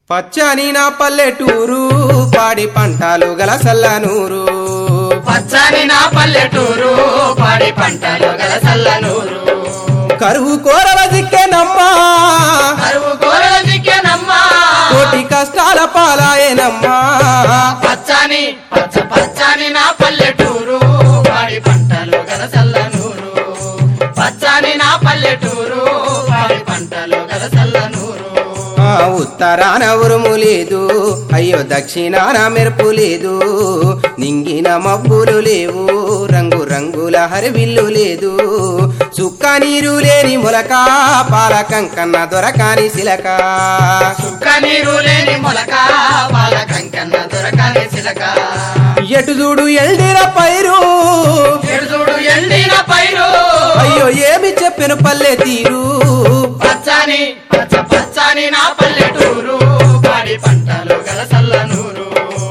పచ్చని నా పల్లెటూరు పాడి పంటలు గల సల్లనూరు పచ్చని నా పల్లెటూరు పాడి పంటలు గల సల్లనూరు కరువు కోరల దిక్కేనమ్మా కరువు గోరల దిక్కెనమ్మా కోటి కష్టాల పాలాయనమ్మా పచ్చని పచ్చ పచ్చని నా పల్లెటూరు పాడి పంటలు గల సల్లనూరు పచ్చని నా పల్లెటూరు పాడి పంటలు గల సల్లనూరు ఆ ఉత్తరాన ఉరుము లేదు అయ్యో దక్షిణాన మెరుపు లేదు నింగిన మబ్బులు లేవు రంగు రంగుల హరివిల్లు లేదు సుక్క నీరు లేని మొలక పాలకం కన్న దొరకాని సిలక సుక్క నీరు లేని మొలక పాల కంకన్న దొరకని సిలక ఎటు చూడు ఎల్డిర పైరు ఎడుదుడు ఎండిన పైరు అయ్యో ఏమి చెప్పెను పల్లె తీరు పచ్చని పచ్చ పచ్చని నా పల్లెటూరు పాడి పంటలు గల సల్లనూరు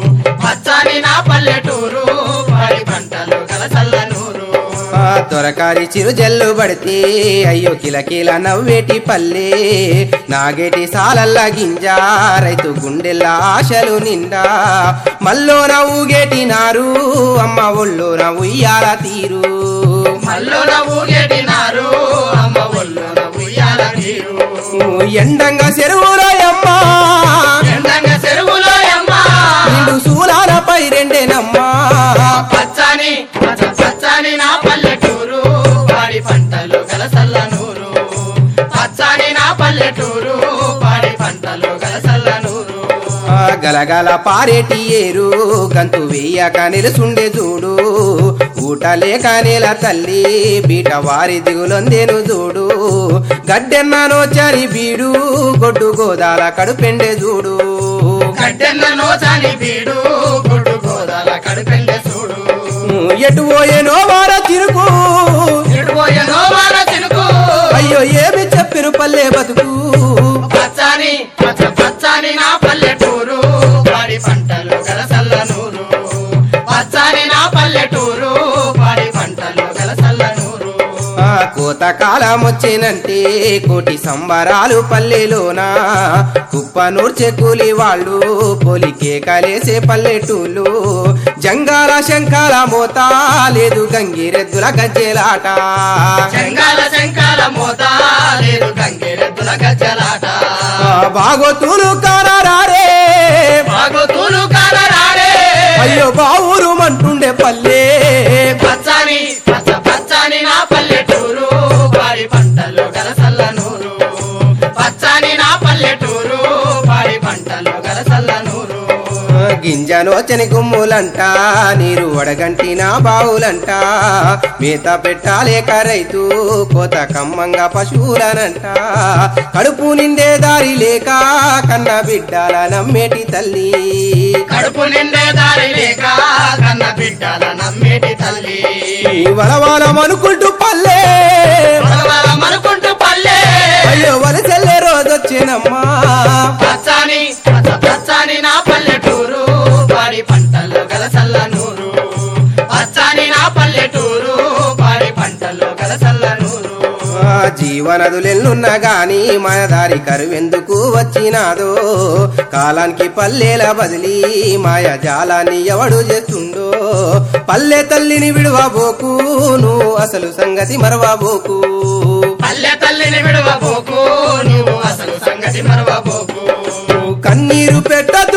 పచ్చని నా పల్లెటూరు పాడి పంటలు గల సల్లనూరు ఆ దొరకారి చిరు జల్లు పడితే అయ్యో కిలకిల నవ్వేటి పల్లె నాగేటి సాలల్ల గింజ రైతు గుండెల్ల ఆశలు నిండా మల్లో నవ్వుగేటి నారు అమ్మ ఒళ్ళో ఉయ్యాల తీరు మల్లున ఊగెడినారు అమ్మ ఒళ్ళున ఉయ్యాల నీరు ఎండంగా చెరువురాయమ్మ ఎండంగ చెరువులో అమ్మ నిండు సూలాల పై రెండేనమ్మా పచ్చని పచ్చ పచ్చని నా పల్లెటూరు పాడి పంటలు గల సల్లనూరు పచ్చని నా పల్లెటూరు పాడి పంటలు గల సల్లనూరు ఆ గలగల పారేటి ఏరు గంతు వేయక నిలుసుండే చూడు ఊట లేక నేల తల్లి బీట వారి దిగులొందేను చూడు గడ్డెన్ననో చరి బీడు గొడ్డు గోదాల కడుపెండే చూడు గడ్డెన్న నోచాని బీడు గుడ్డు గోదాల కడుపెండె చూడు ఎటు పోయేనో వార తిరుగు ఇడిపోయే నోవాల చినుకు అయ్యో ఏమి చెప్పిరు పల్లె బతుకు పచ్చని పచ్చ పచ్చని నా పల్లెటూరు పాడి పంటలు గల సల్లనూరు పచ్చని నా పల్లెటూరు పాడి పంటలు గల సల్లనూరు ఆ కోత కాలం వచ్చినంటే కోటి సంబరాలు పల్లెలోన కుప్ప నూర్చే కూలి వాళ్ళు పోలికే కలేసే పల్లెటూళ్ళు జంగాల శంకాల మోత లేదు గంగిరెద్దుల గజ్జెలాట శంకాల శంకాల మోత లేదు గంగిరెద్దుల గజ్జలాట ఆ బాగోతులు కారారే బాగోతులు కాలరాడే అయ్యో బావురు మంటుండే పల్లె పచ్చని పచ్చ పచ్చని నా పల్లెటూరు పాడి పంటలు గల సల్లనూరు పచ్చని నా పల్లెటూరు పాడి పంటలు గల సల్లనూరు ఆ గింజనోచని గుమ్ములంట నీరు వడగంటిన బావులంట మేత పెట్టాలేక రైతు కోత కమ్మంగా పశువులనంట కడుపు నిండే దారి లేక కన్న బిడ్డల నమ్మేటి తల్లి కడుపు నిండే దారి లేక కన్న బిడ్డల నమ్మేటి తల్లి ఈ వలవాలమనుకుంటూ పల్లె మనవరం అనుకుంటూ పల్లె అయ్యో వలసెల్లే రోజొచ్చేనమ్మా పచ్చని పచ్చ పచ్చని నా పల్లెటూరు పాడి పంటలు గల సల్లనూరు పచ్చని నా పల్లెటూరు పాడి పంటలు గల సల్లనూరు ఆ జీవనదులెన్నున్నా గాని మన దారి కరువెందుకు వచ్చినాదో కాలానికి పల్లెల బదిలీ మాయ జాలాన్ని ఎవడు చేస్తుండో పల్లె తల్లిని విడువబోకు నువ్వు అసలు సంగతి మరవబోకు పల్లె తల్లిని విడవబోకు నువ్వు అసలు సంగతి మరవబోకు కన్నీరు పెట్టదు